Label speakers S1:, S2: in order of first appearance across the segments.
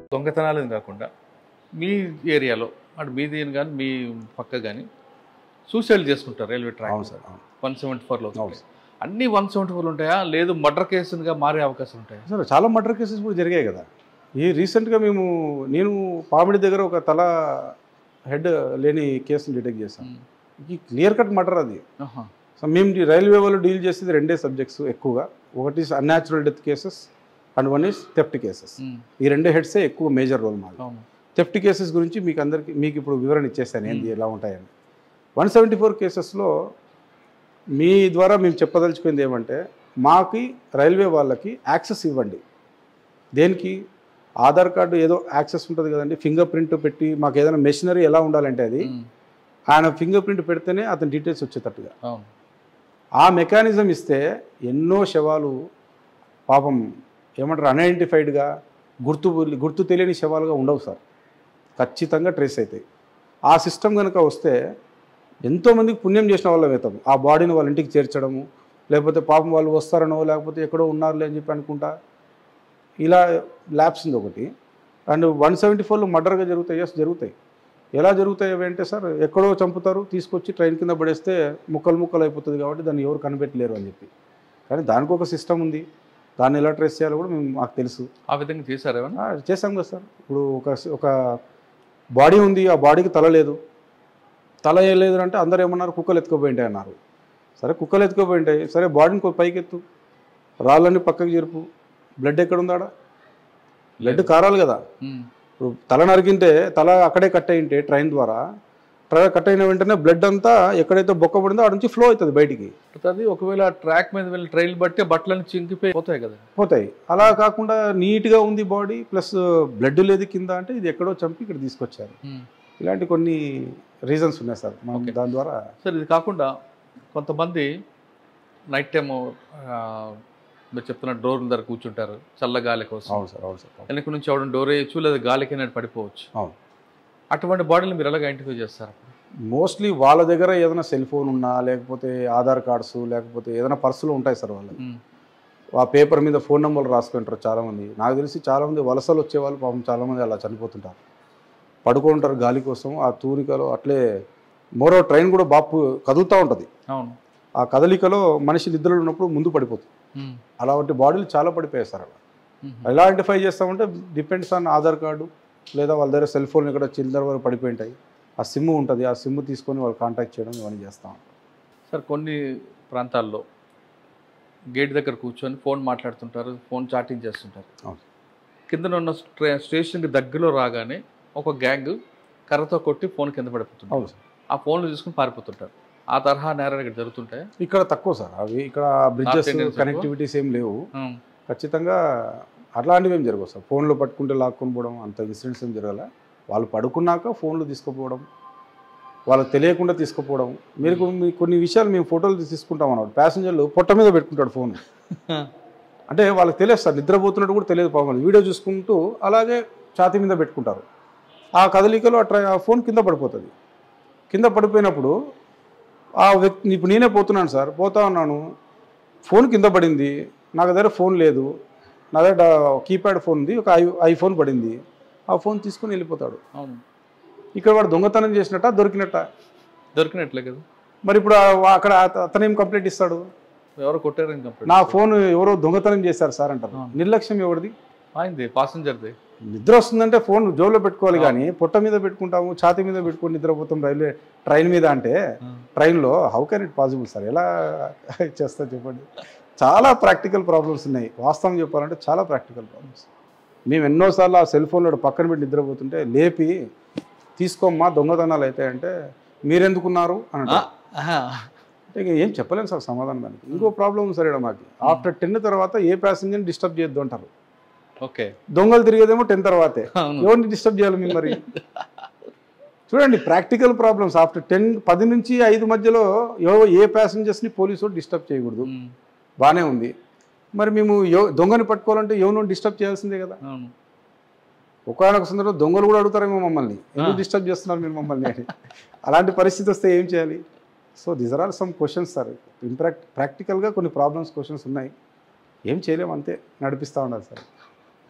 S1: దొంగతనాలు కాకుండా మీ ఏరియాలో అంటే మీ దీని కానీ మీ పక్క కానీ సూసైడ్ చేసుకుంటారు రైల్వే ట్రాక్
S2: అవును సార్ అవును
S1: వన్ సెవెంటీ ఫోర్లో
S2: అవును సార్.
S1: అన్ని వన్ సెవెంటీ ఫోర్ ఉంటాయా లేదు మర్డర్ కేసులుగా మారే అవకాశం ఉంటాయా
S2: సార్ చాలా మర్డర్ కేసెస్ కూడా జరిగాయి కదా ఈ రీసెంట్గా మేము నేను పామిడి దగ్గర ఒక తల హెడ్ లేని కేసును డిటెక్ట్ చేశాను ఈ క్లియర్ కట్ మర్డర్ అది
S1: ఆహా.
S2: సో మేము ఈ రైల్వే వాళ్ళు డీల్ చేసేది రెండే సబ్జెక్ట్స్ ఎక్కువగా ఒకటి unnatural death cases and one is theft cases
S1: um.
S2: ఈ రెండే హెడ్సే ఎక్కువ మేజర్ రోల్ మాది
S1: అవును
S2: థెఫ్ట్ కేసెస్ గురించి మీకు అందరికి మీకు ఇప్పుడు వివరణ ఇచ్చేసాను ఏంది ఎలా ఉంటాయని వన్ సెవెంటీ ఫోర్ కేసెస్లో మీ ద్వారా మేము చెప్పదలుచుకుంది ఏమంటే మాకి రైల్వే వాళ్ళకి యాక్సెస్ ఇవ్వండి దేనికి ఆధార్ కార్డు ఏదో యాక్సెస్ ఉంటుంది కదండి ఫింగర్ ప్రింట్ పెట్టి మాకు ఏదైనా మెషినరీ ఎలా ఉండాలంటే అది
S1: ఉమ్.
S2: ఆయన ఫింగర్ ప్రింట్ పెడితేనే అతని డీటెయిల్స్ వచ్చేటట్టుగా
S1: అవును
S2: ఆ మెకానిజం ఇస్తే ఎన్నో శవాలు పాపం ఏమంటారు అన్ఐడెంటిఫైడ్గా గుర్తు గుర్తు తెలియని శవాలుగా ఉండవు సార్ ఖచ్చితంగా ట్రేస్ అవుతాయి ఆ సిస్టమ్ కనుక వస్తే ఎంతోమందికి పుణ్యం చేసిన వాళ్ళ అవుతాం ఆ బాడీని వాళ్ళ ఇంటికి చేర్చడము లేకపోతే పాపం వాళ్ళు వస్తారనో లేకపోతే ఎక్కడో ఉన్నారులే అని చెప్పి అనుకుంటా ఇలా ల్యాబ్స్ ఉంది ఒకటి అండ్ వన్ సెవెంటీ ఫోర్లో మర్డర్గా జరుగుతాయి ఎస్ జరుగుతాయి ఎలా జరుగుతాయి అవి అంటే సార్ ఎక్కడో చంపుతారు తీసుకొచ్చి ట్రైన్ కింద పడేస్తే ముక్కలు ముక్కలు అయిపోతుంది కాబట్టి దాన్ని ఎవరు కనిపెట్టలేరు అని చెప్పి కానీ దానికి ఒక సిస్టమ్ ఉంది దాన్ని ఎలా ట్రేస్ చేయాలో కూడా మేము మాకు తెలుసు
S1: ఆ విధంగా చేశారు ఏమన్నా
S2: ఆ, చేసాం కదా సార్ ఇప్పుడు ఒక ఒక బాడీ ఉంది ఆ బాడీకి తల లేదు తల ఏ లేదు అంటే అందరూ ఏమన్నారు కుక్కలు ఎత్తుకోపోయింటాయి అన్నారు సరే కుక్కలు ఎత్తుకోపోయింటాయి సరే బాడీని కొ- పైకెత్తు రాళ్ళని పక్కకి జరుపు బ్లడ్ ఎక్కడ ఉందాడ బ్లడ్ కారాలి కదా
S1: ఉమ్.
S2: ఇప్పుడు తల నరికింటే తల అక్కడే కట్ అయింటే ట్రైన్ ద్వారా ట్రైన్ కట్ అయిన వెంటనే బ్లడ్ అంతా ఎక్కడైతే బొక్క పడిందో ఆడ నుంచి ఫ్లో అవుతుంది బయటికి
S1: అది ఒకవేళ ట్రాక్ మీద వెళ్ళి ట్రైల్ బట్టి బట్టలన్నీ చింకిపోయి పోతాయి కదా
S2: పోతాయి అలా కాకుండా నీట్గా ఉంది బాడీ ప్లస్ బ్లడ్ లేదు కింద అంటే ఇది ఎక్కడో చంపి ఇక్కడ తీసుకొచ్చారు
S1: ఉమ్.
S2: ఇలాంటి కొన్ని రీజన్స్ ఉన్నాయి సార్ మనం
S1: Okay.
S2: దాని ద్వారా
S1: సార్ ఇది కాకుండా కొంతమంది నైట్ టైము మీరు చెప్తున్న డోర్ దగ్గర కూర్చుంటారు చల్ల గాలి కోసం
S2: అవును సార్ అవును సార్ అవును.
S1: వెనక నుంచి ఎవడం డోర్ వేయచ్చు లేదా గాలికి నేను పడిపోవచ్చు
S2: అవును
S1: అటువంటి బాడీని మీరు ఎలాగ ఐడెంటిఫై చేస్తారు
S2: మోస్ట్లీ వాళ్ళ దగ్గర ఏదైనా సెల్ ఫోన్ ఉన్నా లేకపోతే ఆధార్ కార్డ్స్ లేకపోతే ఏదైనా పర్సులు ఉంటాయి సార్ వాళ్ళకి
S1: ఉమ్.
S2: ఆ పేపర్ మీద ఫోన్ నెంబర్లు రాసుకుంటారు చాలామంది నాకు తెలిసి చాలామంది వలసలు వచ్చే వాళ్ళు పాపం చాలామంది అలా చనిపోతుంటారు పడుకుంటారు గాలి కోసం ఆ తూనికలో అట్లే మరో ట్రైన్ కూడా బాపు కదులుతూ ఉంటుంది
S1: అవును
S2: ఆ కదలికలో మనిషి నిద్రలో ఉన్నప్పుడు ముందు పడిపోతుంది
S1: ఉమ్.
S2: అలాంటి బాడీలు చాలా పడిపోయాయి సార్ అలా
S1: ఉమ్.
S2: ఎలా ఐడెంటిఫై చేస్తామంటే డిపెండ్స్ ఆన్ ఆధార్ కార్డు లేదా వాళ్ళ దగ్గర సెల్ ఫోన్ ఇక్కడ చిల్లర వరకు పడిపోయి ఉంటాయి ఆ సిమ్ ఉంటుంది ఆ సిమ్ తీసుకొని వాళ్ళు కాంటాక్ట్ చేయడం ఇవన్నీ చేస్తాం
S1: సార్ కొన్ని ప్రాంతాల్లో గేట్ దగ్గర కూర్చొని ఫోన్ మాట్లాడుతుంటారు ఫోన్ చాటింగ్ చేస్తుంటారు
S2: అవును.
S1: కింద ఉన్న స్ట్రే- స్టేషన్కి దగ్గరలో రాగానే ఒక గ్యాంగ్ కర్రతో కొట్టి ఫోన్ కింద పడిపోతుంది
S2: అవును సార్
S1: ఆ ఫోన్లు తీసుకుని పారిపోతుంటారు ఆ తరహా నేరాలు ఇక్కడ జరుగుతుంటాయి
S2: ఇక్కడ తక్కువ సార్ అవి ఇక్కడ బ్రిడ్జెస్ Tendency ఎక్కువ? కనెక్టివిటీస్ ఏం లేవు ఖచ్చితంగా అట్లాంటివి ఏం జరగవు సార్ ఫోన్లో పట్టుకుంటే లాక్కొని పోవడం అంత ఇన్సిడెంట్స్ ఏం జరగాల వాళ్ళు పడుకున్నాక ఫోన్లు తీసుకుపోవడం వాళ్ళకి తెలియకుండా తీసుకుపోవడం మీరు కొ- మీ కొన్ని విషయాలు మేము ఫోటోలు తీసి తీసుకుంటాం అన్నాడు ప్యాసింజర్లు పొట్ట మీద పెట్టుకుంటాడు ఫోన్ అంటే వాళ్ళకి తెలియదు సార్ నిద్రపోతున్నట్టు కూడా తెలియదు పాపం వీడియో చూసుకుంటూ అలాగే ఛాతీ మీద పెట్టుకుంటారు ఆ కదలికలో ఆ ట్రై ఆ ఫోన్ కింద పడిపోతుంది కింద పడిపోయినప్పుడు ఆ వ్యక్తి ఇప్పుడు నేనే పోతున్నాను సార్ పోతా ఉన్నాను ఫోన్ కింద పడింది నా దగ్గర ఫోన్ లేదు నా దగ్గర కీప్యాడ్ ఫోన్ ఉంది ఒక ఐ ఐఫోన్ పడింది ఆ ఫోన్ తీసుకొని వెళ్ళిపోతాడు
S1: అవును
S2: ఇక్కడ వాడు దొంగతనం చేసినట్ట దొరికినట్ట
S1: దొరికినట్లే కదా
S2: మరి ఇప్పుడు ఆ- అక్కడ అత- అతనేం కంప్లైంట్ ఇస్తాడు
S1: ఎవరో కొట్టారని కంప్లీట్
S2: నా ఫోన్ ఎవరో దొంగతనం చేశారు సార్ అంటారు
S1: అవును.
S2: నిర్లక్ష్యం ఎవరిది
S1: అయింది పాసెంజర్ది
S2: నిద్ర వస్తుందంటే ఫోన్ జోబులో పెట్టుకోవాలి కానీ పొట్ట మీద పెట్టుకుంటాము ఛాతీ మీద పెట్టుకొని నిద్రపోతాం రైల్వే ట్రైన్ మీద అంటే ట్రైన్లో how can it possible sir ఎలా చేస్తా చెప్పండి చాలా ప్రాక్టికల్ ప్రాబ్లమ్స్ ఉన్నాయి వాస్తవం చెప్పాలంటే చాలా ప్రాక్టికల్ ప్రాబ్లమ్స్ మేము ఎన్నోసార్లు ఆ సెల్ ఫోన్లో పక్కన పెట్టి నిద్రపోతుంటే లేపి తీసుకోమ్మా దొంగతనాలు అవుతాయంటే మీరెందుకున్నారు అని అంటారు. అంటే ఇక ఏం చెప్పలేము సార్ సమాధానం దానికి ఇంకో ప్రాబ్లం ఉంది సార్ ఇక్కడ మాకు ఆఫ్టర్ టెన్ తర్వాత ఏ ప్యాసింజర్ని డిస్టర్బ్ చేయొద్దు అంటారు
S1: ఓకే
S2: దొంగలు తిరిగేదేమో టెన్ తర్వాతే
S1: అవును
S2: ఎవరిని డిస్టర్బ్ చేయాలి మీరు మరి చూడండి ప్రాక్టికల్ ప్రాబ్లమ్స్ ఆఫ్టర్ టెన్ పది నుంచి ఐదు మధ్యలో ఎవ ఏ ప్యాసింజర్స్ని పోలీసు డిస్టర్బ్ చేయకూడదు
S1: ఉమ్.
S2: బాగానే ఉంది మరి మేము ఎవ- దొంగని పట్టుకోవాలంటే ఎవరినో డిస్టర్బ్ చేయాల్సిందే కదా
S1: అవును
S2: ఒకనొక సందర్భంలో దొంగలు కూడా అడుగుతారేమో మమ్మల్ని ఎందుకు
S1: ఆ.
S2: డిస్టర్బ్ చేస్తున్నారు మీరు మమ్మల్ని అని అలాంటి పరిస్థితి వస్తే ఏం చేయాలి so these are all some questions sir ఇంప్రాక్ట్ ప్రాక్టికల్గా కొన్ని ప్రాబ్లమ్స్ క్వశ్చన్స్ ఉన్నాయి ఏం చేయలేము అంతే నడిపిస్తూ ఉండాలి సార్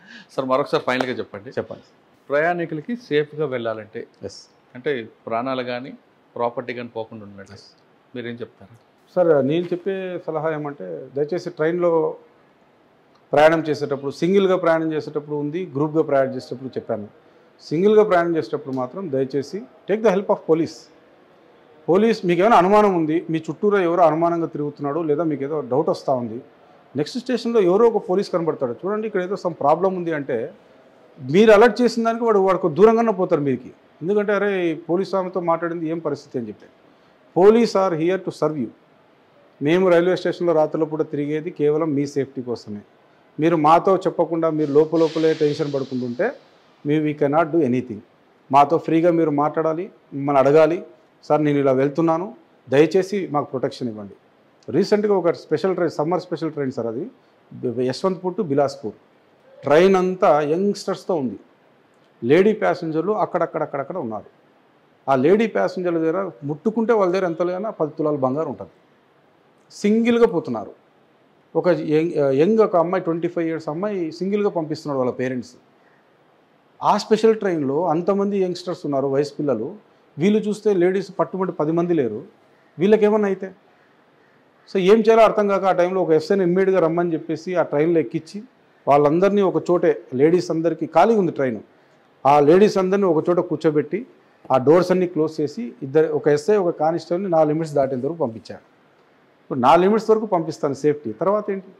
S1: సార్ మరొకసారి ఫైనల్గా చెప్పండి
S2: చెప్పండి
S1: ప్రయాణికులకి సేఫ్గా వెళ్ళాలంటే
S2: ఎస్
S1: అంటే ప్రాణాలు కానీ ప్రాపర్టీ కానీ పోకుండా ఉన్నట్టు మీరేం చెప్తారు
S2: సార్ నేను చెప్పే సలహా ఏమంటే దయచేసి ట్రైన్లో ప్రయాణం చేసేటప్పుడు సింగిల్గా ప్రయాణం చేసేటప్పుడు ఉంది గ్రూప్గా ప్రయాణం చేసేటప్పుడు చెప్పాను సింగిల్గా ప్రయాణం చేసేటప్పుడు మాత్రం దయచేసి take the help of police police మీకు ఏమైనా అనుమానం ఉంది మీ చుట్టూరా ఎవరో అనుమానంగా తిరుగుతున్నాడు లేదా మీకు ఏదో డౌట్ వస్తూ ఉంది నెక్స్ట్ స్టేషన్లో ఎవరో ఒక పోలీస్ కనబడతాడు చూడండి ఇక్కడ ఏదో సమ్ ప్రాబ్లం ఉంది అంటే మీరు అలర్ట్ చేసిన దానికి వాడు వాడికి దూరంగానే పోతారు మీరికి ఎందుకంటే అరే ఈ పోలీస్ ఆమెతో మాట్లాడింది ఏం పరిస్థితి అని చెప్పి police are here to serve you మేము రైల్వే స్టేషన్లో రాత్రుల పూట తిరిగేది కేవలం మీ సేఫ్టీ కోసమే మీరు మాతో చెప్పకుండా మీరు లోపల లోపలే టెన్షన్ పడుకుంటుంటే మీ వీ కెనాట్ డూ ఎనీథింగ్ మాతో ఫ్రీగా మీరు మాట్లాడాలి మిమ్మల్ని అడగాలి సార్ నేను ఇలా వెళ్తున్నాను దయచేసి మాకు ప్రొటెక్షన్ ఇవ్వండి రీసెంట్గా ఒక special train summer special train sir అది యశ్వంత్పూర్ టు బిలాస్పూర్ ట్రైన్ అంతా యంగ్స్టర్స్తో ఉంది లేడీ ప్యాసింజర్లు అక్కడక్కడక్కడక్కడ ఉన్నారు ఆ లేడీ ప్యాసింజర్ల దగ్గర ముట్టుకుంటే వాళ్ళ దగ్గర ఎంత లేదన్నా పది తులాల బంగారం ఉంటుంది సింగిల్గా పోతున్నారు ఒక యంగ్ యంగ్ ఒక అమ్మాయి ట్వంటీ ఫైవ్ ఇయర్స్ అమ్మాయి సింగిల్గా పంపిస్తున్నాడు వాళ్ళ పేరెంట్స్ ఆ స్పెషల్ ట్రైన్లో అంతమంది యంగ్స్టర్స్ ఉన్నారు వయసు పిల్లలు వీళ్ళు చూస్తే లేడీస్ పట్టుబడి పది మంది లేరు వీళ్ళకేమన్నా అయితే సో ఏం చేయాలో అర్థం కాక ఆ టైంలో ఒక ఎఫ్ఎన్ ఇమ్మీడియట్గా రమ్మని చెప్పేసి ఆ ట్రైన్లో ఎక్కించి వాళ్ళందరినీ ఒక చోటే లేడీస్ అందరికీ ఖాళీగా ఉంది ట్రైన్ ఆ లేడీస్ అందరినీ ఒక చోట కూర్చోబెట్టి ఆ డోర్స్ అన్ని క్లోజ్ చేసి ఇద్దరు ఒక ఎస్ఐ ఒక కానిస్టేబుల్ని నా లిమిట్స్ దాటేంత వరకు పంపించాను ఇప్పుడు నా లిమిట్స్ వరకు పంపిస్తాను సేఫ్టీ తర్వాత ఏంటి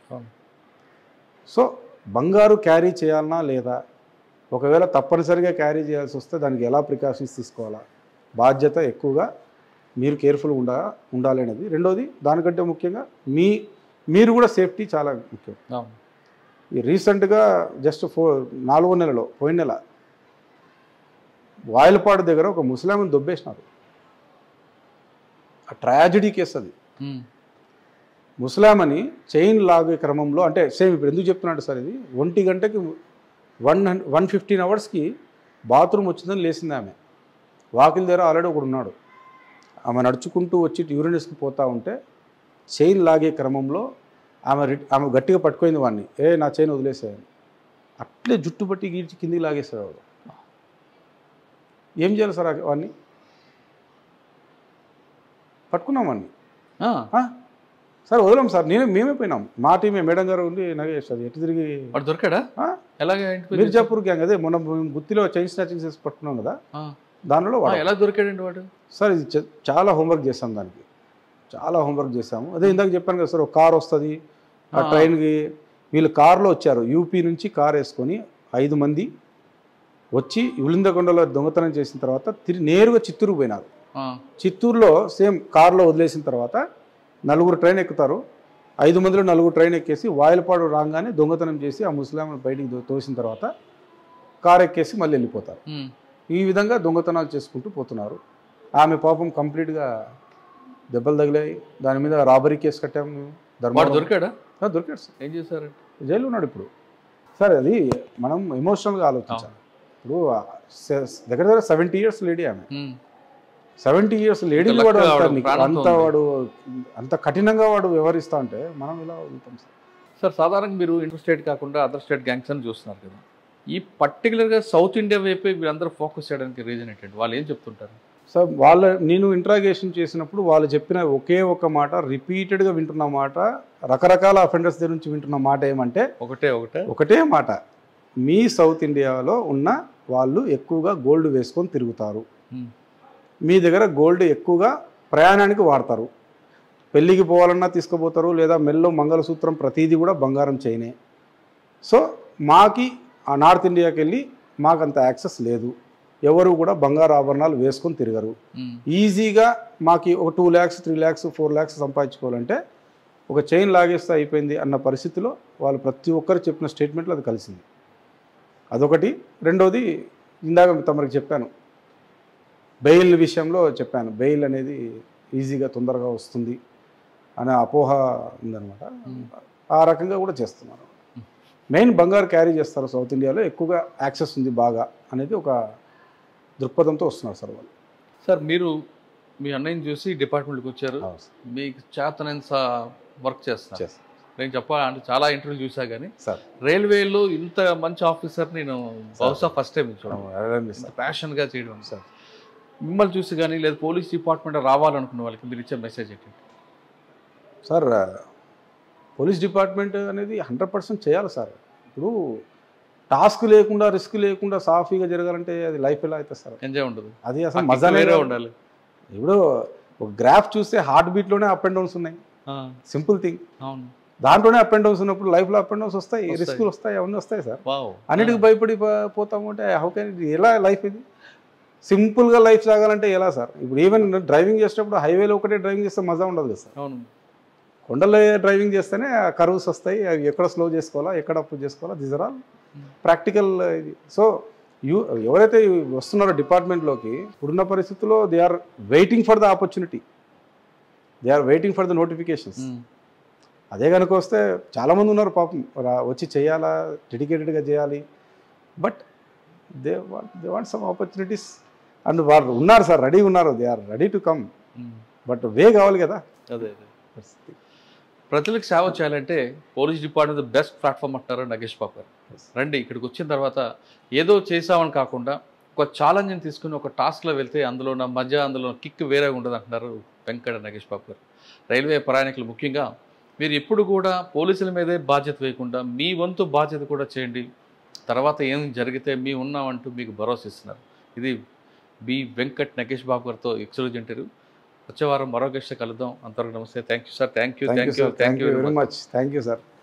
S2: సో బంగారు క్యారీ చేయాలనా లేదా ఒకవేళ తప్పనిసరిగా క్యారీ చేయాల్సి వస్తే దానికి ఎలా ప్రికాషన్స్ తీసుకోవాలా బాధ్యత ఎక్కువగా మీరు కేర్ఫుల్గా ఉండ ఉండాలి అనేది రెండోది దానికంటే ముఖ్యంగా మీ మీరు కూడా సేఫ్టీ చాలా ముఖ్యం
S1: అవును
S2: ఈ రీసెంట్గా జస్ట్ ఫో నాలుగో నెలలో పోయిన నెల వాయిలపాడు దగ్గర ఒక ముస్లాంని దొబ్బేసినారు ఆ ట్రాజడీ కేసు అది
S1: ఉమ్.
S2: ముస్లామని చైన్ లాగే క్రమంలో అంటే సేమ్ ఇప్పుడు ఎందుకు చెప్తున్నాడు సార్ ఇది ఒంటి గంటకి వన్ హండ్ వన్ ఫిఫ్టీన్ అవర్స్కి బాత్రూమ్ వచ్చిందని లేచింది ఆమె వాకిల్ దగ్గర ఆల్రెడీ ఒకడు ఉన్నాడు ఆమె నడుచుకుంటూ వచ్చి యూరినస్కి పోతా ఉంటే చైన్ లాగే క్రమంలో ఆమె రి- ఆమె గట్టిగా పట్టుకుంది వాడిని ఏ నా చైన్ వదిలేసేయని అట్లే జుట్టు పట్టి గీడ్చి కిందికి లాగేశాడు వాడు ఏం చేయాలి సార్ ఆ- వాడిని పట్టుకున్నాం వాడిని
S1: ఆ,
S2: ఆ? సార్ వదలం సార్ నేను మేమే పోయినాం మా టీమే మేడం గారు ఉండి నగేష్ అది ఎటు తిరిగి
S1: వాడు దొరికాడా
S2: ఆ?
S1: ఎలాగ ఏంటి
S2: మిర్జాపూర్ గ్యాంగ్ అదే మొన్న మేము గుత్తిలో చైన్ స్నాచింగ్ చేసి పట్టుకున్నాం కదా
S1: ఆ.
S2: దానిలో
S1: ఆ,
S2: వాడు
S1: ఎలా దొరికాడండి వాడు
S2: సార్ ఇది చ- చాలా హోంవర్క్ చేసాం దానికి చాలా హోంవర్క్ చేసాము అదే ఇందాక చెప్పాను కదా సార్ ఒక కార్ వస్తుంది ఆ
S1: ఆ.
S2: ట్రైన్కి వీళ్ళు కార్లో వచ్చారు యూపీ నుంచి కార్ వేసుకొని ఐదు మంది వచ్చి ఉలిందకొండలో దొంగతనం చేసిన తర్వాత తిరిగి నేరుగా చిత్తూరుకు పోయినారు
S1: ఆ,
S2: చిత్తూరులో సేమ్ కార్లో వదిలేసిన తర్వాత నలుగురు ట్రైన్ ఎక్కుతారు ఐదు మందిలో నలుగురు ట్రైన్ ఎక్కేసి వాయిలపాడు రాగానే దొంగతనం చేసి ఆ ముస్లాంను బయటికి దో- తోసిన తర్వాత కార్ ఎక్కేసి మళ్ళీ వెళ్ళిపోతారు
S1: ఉమ్.
S2: ఈ విధంగా దొంగతనాలు చేసుకుంటూ పోతున్నారు ఆమె పాపం కంప్లీట్గా దెబ్బలు తగిలాయి దాని మీద రాబరీ కేసు కట్టాము మేము
S1: వాడు
S2: ధర్మవరం.
S1: దొరికాడా
S2: ఆ, దొరికాడు సార్
S1: ఏం చేశారు
S2: జైలు ఉన్నాడు ఇప్పుడు సార్ అది మనం ఎమోషనల్గా ఆలోచించాలి ఇప్పుడు ఆ సె- దగ్గర దగ్గర సెవెంటీ ఇయర్స్ లేడీ ఆమె
S1: ఉమ్.
S2: సెవెంటీ ఇయర్స్ లేడీ
S1: ఇంకా
S2: వాడు
S1: లక్కగా
S2: అంత
S1: వాడు
S2: నీకు
S1: ప్రాణంతో
S2: అంత
S1: ఉంది.
S2: వాడు అంత కఠినంగా వాడు వ్యవహరిస్తా ఉంటే మనం ఇలా ఉంటాం సార్
S1: సార్ సాధారణంగా మీరు ఇంటర్ స్టేట్ కాకుండా అదర్ స్టేట్ గ్యాంగ్స్ అని చూస్తున్నారు కదా ఈ పర్టికులర్గా సౌత్ ఇండియా వైపే వీళ్ళందరూ ఫోకస్ చేయడానికి రీజన్ ఏంటంటే వాళ్ళు ఏం చెప్తుంటారు
S2: సో వాళ్ళ నేను ఇంట్రాగేషన్ చేసినప్పుడు వాళ్ళు చెప్పిన ఒకే ఒక మాట రిపీటెడ్గా వింటున్న మాట రకరకాల అఫెండర్స్ దగ్గర నుంచి వింటున్న మాట ఏమంటే
S1: ఒకటే ఒకటే
S2: ఒకటే మాట మీ సౌత్ ఇండియాలో ఉన్న వాళ్ళు ఎక్కువగా గోల్డ్ వేసుకొని తిరుగుతారు
S1: ఉమ్.
S2: మీ దగ్గర గోల్డ్ ఎక్కువగా ప్రయాణానికి వాడతారు పెళ్ళికి పోవాలన్నా తీసుకుపోతారు లేదా మెల్లో మంగళసూత్రం ప్రతిదీ కూడా బంగారం చైనే సో మాకి ఆ నార్త్ ఇండియాకి వెళ్ళి మాకంత యాక్సెస్ లేదు ఎవరు కూడా బంగారు ఆభరణాలు వేసుకొని తిరగరు
S1: ఉమ్.
S2: ఈజీగా మాకి ఒక two lakhs three lakhs four lakhs సంపాదించుకోవాలంటే ఒక చైన్ లాగేస్తే అయిపోయింది అన్న పరిస్థితిలో వాళ్ళు ప్రతి ఒక్కరు చెప్పిన స్టేట్మెంట్లో అది కలిసింది అదొకటి రెండోది ఇందాక తమరికి చెప్పాను బెయిల్ విషయంలో చెప్పాను బెయిల్ అనేది ఈజీగా తొందరగా వస్తుంది అనే అపోహ ఉందన్నమాట ఆ రకంగా కూడా చేస్తున్నారు మెయిన్ బంగారు క్యారీ చేస్తారు సౌత్ ఇండియాలో ఎక్కువగా యాక్సెస్ ఉంది బాగా అనేది ఒక దృక్పథంతో వస్తున్నారు సార్ వాళ్ళు
S1: సార్ మీరు మీ అన్నయ్యని చూసి డిపార్ట్మెంట్కి వచ్చారు మీకు చేతనంత వర్క్ చేస్తున్నారు
S2: చేస్తారు
S1: నేను చెప్పాలంటే చాలా ఇంటర్వ్యూ చూసా కానీ
S2: సార్
S1: రైల్వేలో ఇంత మంచి ఆఫీసర్ నేను బహుశా ఫస్ట్ టైం చూడండి
S2: అదండి
S1: ఇంత
S2: సార్
S1: ప్యాషన్గా చేయడం
S2: సార్
S1: మిమ్మల్ని చూసి కానీ లేదా పోలీస్ డిపార్ట్మెంట్ రావాలనుకున్న వాళ్ళకి మీరు ఇచ్చే మెసేజ్ ఏంటి
S2: సార్ పోలీస్ డిపార్ట్మెంట్ అనేది హండ్రెడ్ పర్సెంట్ చేయాలి సార్ ఇప్పుడు టాస్క్ లేకుండా రిస్క్ లేకుండా సాఫీగా జరగాలంటే అది లైఫ్ ఎలా అవుతుంది సార్
S1: ఎంజాయ్ ఉండదు
S2: అది
S1: ఆ
S2: అసలు
S1: kick
S2: మజానే
S1: వేరే
S2: రాదు.
S1: ఉండాలి
S2: ఇప్పుడు ఒక గ్రాఫ్ చూస్తే హార్ట్ బీట్లోనే అప్ అండ్ డౌన్స్ ఉన్నాయి
S1: ఆ,
S2: సింపుల్ థింగ్
S1: అవును
S2: దాంట్లోనే అప్ అండ్ డౌన్స్ ఉన్నప్పుడు లైఫ్లో అప్ అండ్ డౌన్స్ వస్తాయి
S1: వస్తాయి.
S2: రిస్కులు వస్తాయి అవన్నీ వస్తాయి సార్
S1: వావ్
S2: అన్నిటికి భయపడి పో- పోతాము అంటే హౌ కెన్ ఎలా లైఫ్ ఇది సింపుల్గా లైఫ్ సాగాలంటే ఎలా సార్ ఇప్పుడు ఈవెన్ డ్రైవింగ్ చేసేటప్పుడు హైవేలో ఒకటే డ్రైవింగ్ చేస్తే మజా ఉండదు కదా సార్
S1: అవును
S2: కొండల్లో డ్రైవింగ్ చేస్తేనే కర్వ్స్ వస్తాయి అవి ఎక్కడ స్లో చేసుకోవాలా ఎక్కడ అప్పు చేసుకోవాలా దిస్ ఆర్ ఆల్ ప్రాక్టికల్ ఇది సో యూ ఎవరైతే వస్తున్నారో డిపార్ట్మెంట్లోకి ఇప్పుడున్న పరిస్థితుల్లో they are waiting for the opportunity they are waiting for the notifications
S1: um.
S2: అదే కనుక వస్తే చాలామంది ఉన్నారు పాపం రా- వచ్చి చేయాలా డెడికేటెడ్గా చేయాలి but they want they want some opportunities and వాళ్ళు ఉన్నారు సార్ రెడీ ఉన్నారు they are ready to come
S1: um.
S2: But way కావాలి కదా
S1: అదే అదే ప్రజలకు సేవ చేయాలంటే పోలీస్ డిపార్ట్మెంట్ బెస్ట్ ప్లాట్ఫామ్ అంటారు నగేష్ బాబు గారు రండి ఇక్కడికి వచ్చిన తర్వాత ఏదో చేసామని కాకుండా ఒక ఛాలెంజ్ని తీసుకుని ఒక టాస్క్లో వెళ్తే అందులో నా మధ్య అందులో కిక్ వేరే ఉండదు అంటున్నారు వెంకట నగేష్ బాబు గారు రైల్వే ప్రయాణికులు ముఖ్యంగా మీరు ఎప్పుడు కూడా పోలీసుల మీదే బాధ్యత వేయకుండా మీ వంతు బాధ్యత కూడా చేయండి తర్వాత ఏం జరిగితే మీ ఉన్నామంటూ మీకు భరోసా ఇస్తున్నారు ఇది బి వెంకట్ నగేష్ బాబు గారితో ఎక్స్క్లూజ్ ఇంటర్వ్యూ వచ్చే వారం మరో గెస్ట్ కలుద్దాం అంతవరకు నమస్తే thank you sir thank you
S2: thank you
S1: thank you
S2: sir thank you very much thank you sir